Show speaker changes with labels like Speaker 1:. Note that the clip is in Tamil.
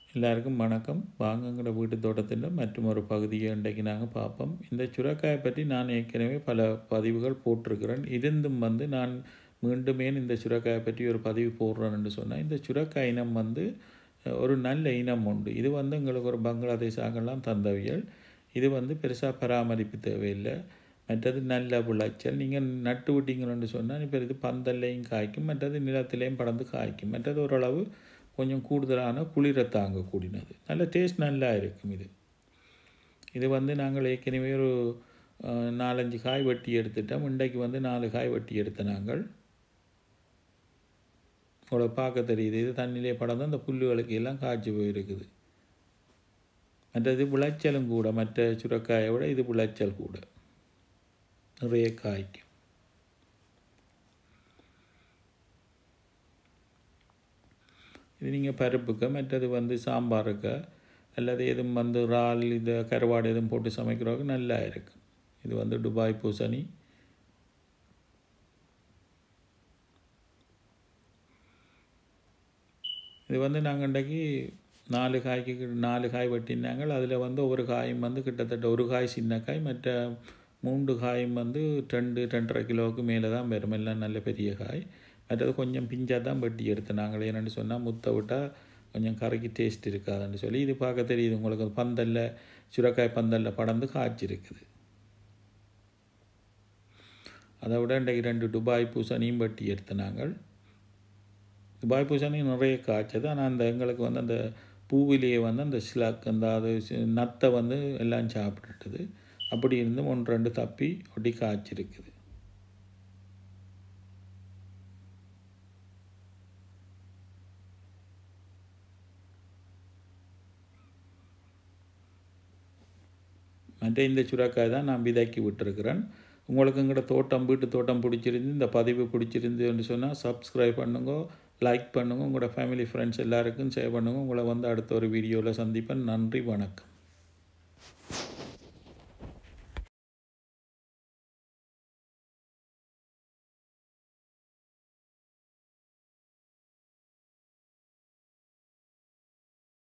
Speaker 1: எல்லாருக்கும் வணக்கம் வாங்கங்கிற வீட்டு தோட்டத்தின் மற்றும் ஒரு பகுதியை இன்றைக்கு நாங்கள் பார்ப்போம் இந்த சுரக்காயை பற்றி நான் ஏற்கனவே பல பதிவுகள் போட்டிருக்கிறேன் இருந்தும் வந்து நான் மீண்டுமே இந்த சுரக்காயை பற்றி ஒரு பதிவு போடுறேன்னு சொன்னால் இந்த சுரக்காய் இனம் வந்து அஹ், ஒரு நல்ல இனம் உண்டு இது வந்து எங்களுக்கு ஒரு பங்களாதேஷ் ஆகலாம் தந்தவியல் இது வந்து பெருசாக பராமரிப்பு தேவையில்லை மற்றது நல்ல விளைச்சல் நீங்கள் நட்டு விட்டீங்கன்னு சொன்னால் இப்போ இது பந்தல்லையும் காய்க்கும் மற்றது நிலத்திலையும் படர்ந்து காய்க்கும் மற்றது ஓரளவு கொஞ்சம் கூடுதலான குளிரை தாங்கக்கூடியது நல்ல டேஸ்ட் நல்லா இருக்கும் இது இது வந்து நாங்கள் ஏற்கனவே ஒரு அஹ், நாலஞ்சு காய் வெட்டி எடுத்துட்டோம் இன்றைக்கு வந்து நாலு காய் வெட்டி எடுத்த நாங்கள் உங்களுக்கு பார்க்க தெரியுது இது தண்ணியிலே படர்ந்து அந்த புல்லுகளுக்கு எல்லாம் காய்ச்சி போயிருக்குது மற்றது விளைச்சலும் கூட மற்ற சுரக்காயை விட இது விளைச்சல் கூட நிறைய காய்க்கும் இது நீங்கள் பருப்புக்கு மற்றது வந்து சாம்பாருக்கு அல்லது எதுவும் வந்து இறால் இந்த கருவாடு எதுவும் போட்டு சமைக்கிறவங்க நல்லா இருக்கும் இது வந்து துபாய் பூசணி இது வந்து நாங்கள் இன்றைக்கு நாலு காய்க்கு கி- நாலு காய் வெட்டினாங்க அதில் வந்து ஒவ்வொரு காயும் வந்து கிட்டத்தட்ட ஒரு காய் சின்ன காய் மற்ற மூன்று காயும் வந்து ரெண்டு ரெண்டரை கிலோவுக்கு மேலே தான் வரும் எல்லாம் நல்ல பெரிய காய் மற்றது கொஞ்சம் பிஞ்சாக தான் வெட்டி எடுத்தோம் நாங்கள் என்னென்னு சொன்னால் முத்த விட்டால் கொஞ்சம் கரைக்கு டேஸ்ட் இருக்காதுன்னு சொல்லி இது பார்க்க தெரியுது உங்களுக்கு பந்தல்ல சுரக்காய் பந்தல்ல படர்ந்து காய்ச்சிருக்குது அதை விட இன்றைக்கு ரெண்டு துபாய் பூசணியும் வெட்டி எடுத்த நாங்கள் துபாய் பூசணி நிறைய காய்ச்சது ஆனால் அந்த எங்களுக்கு வந்து அந்த பூவிலேயே வந்து அந்த ஸ்லக் அந்த அது சி- நத்தை வந்து எல்லாம் சாப்பிட்டுட்டுது அப்படி இருந்தும் ஒன்று ரெண்டு தப்பி ஒட்டி காய்ச்சிருக்குது மற்ற இந்த சுரக்காய் தான் நான் விதைக்கி விட்டுருக்கிறேன் உங்களுக்கு எங்களோட தோட்டம் வீட்டு தோட்டம் பிடிச்சிருந்து இந்த பதிவு பிடிச்சிருந்துன்னு சொன்னால் சப்ஸ்கிரைப் பண்ணுங்க லைக் பண்ணுங்க உங்களோட ஃபேமிலி ஃப்ரெண்ட்ஸ் எல்லாருக்கும் ஷேர் பண்ணுங்க உங்களை வந்து அடுத்த ஒரு வீடியோவில் சந்திப்பேன் நன்றி வணக்கம்